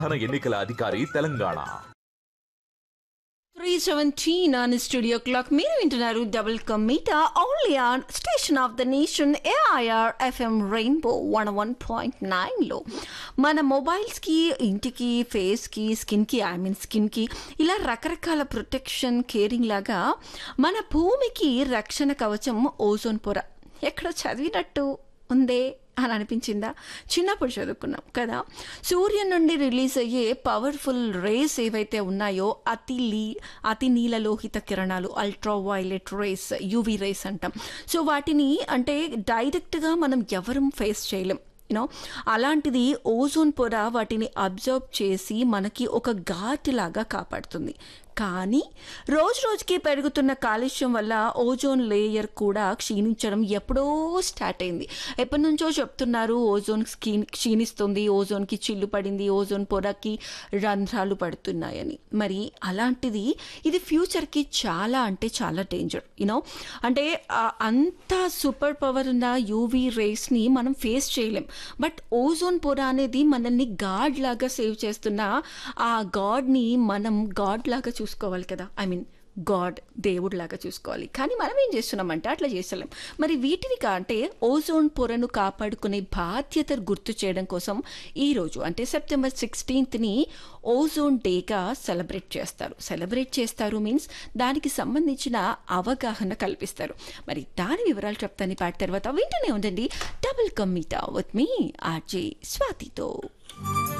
ప్రధాన ఎన్నికల అధికారి Telangana three seventeen on studio clock మీరు వింటున్నారు డబుల్ కమ్మీటా only on station of the nation AIR FM rainbow one one point నైన్లో మన మొబైల్స్కి ఇంటికి ఫేస్కి స్కిన్కి ఐ మీన్ స్కిన్కి ఇలా రకరకాల ప్రొటెక్షన్ కేరింగ్ లాగా మన భూమికి రక్షణ కవచం ఓజోన్ పొర ఎక్కడ చదివినట్టు ఉందే అని అనిపించిందా చిన్నప్పుడు చదువుకున్నాం కదా సూర్యుని నుండి రిలీజ్ అయ్యే పవర్ఫుల్ రేస్ ఏవైతే ఉన్నాయో అతి లీ అతి నీలలోహిత కిరణాలు ultra violet rays UV rays అంటాం సో వాటిని అంటే డైరెక్ట్గా మనం ఎవరం ఫేస్ చేయలేం యూనో అలాంటిది ఓజోన్ పొర వాటిని అబ్జర్వ్ చేసి మనకి ఒక ఘాట్ లాగా కాపాడుతుంది కానీ రోజు రోజుకి పెరుగుతున్న కాలుష్యం వల్ల ఓజోన్ లేయర్ కూడా క్షీణించడం ఎప్పుడో స్టార్ట్ అయింది ఎప్పటి నుంచో చెప్తున్నారు ఓజోన్ స్కీన్ క్షీణిస్తుంది ఓజోన్కి చిల్లు పడింది ఓజోన్ పొరకి రంధ్రాలు పడుతున్నాయని మరి అలాంటిది ఇది ఫ్యూచర్కి చాలా అంటే చాలా డేంజర్ యూనో అంటే ఆ అంత సూపర్ పవర్ ఉన్న యూవీ రేస్ని మనం ఫేస్ చేయలేం బట్ ఓజోన్ పొర అనేది మనల్ని గాడ్ లాగా సేవ్ చేస్తున్న ఆ గాడ్ని మనం గాడ్ లాగా చూసుకోవాలి కదా ఐ మీన్ గాడ్ దేవుడు లాగా చూసుకోవాలి కానీ మనం ఏం చేస్తున్నామంటే అట్లా చేస్తలేం మరి వీటిని అంటే ఓజోన్ పొరను కాపాడుకునే బాధ్యత గుర్తు చేయడం కోసం ఈరోజు అంటే సెప్టెంబర్ సిక్స్టీన్త్ని ఓజోన్ డేగా సెలబ్రేట్ చేస్తారు సెలబ్రేట్ చేస్తారు మీన్స్ దానికి సంబంధించిన అవగాహన కల్పిస్తారు మరి దాని వివరాలు చెప్తాను పాట తర్వాత వింటూనే ఉండండి డబుల్ కమ్మీటా విత్ మీ ఆర్జే స్వాతితో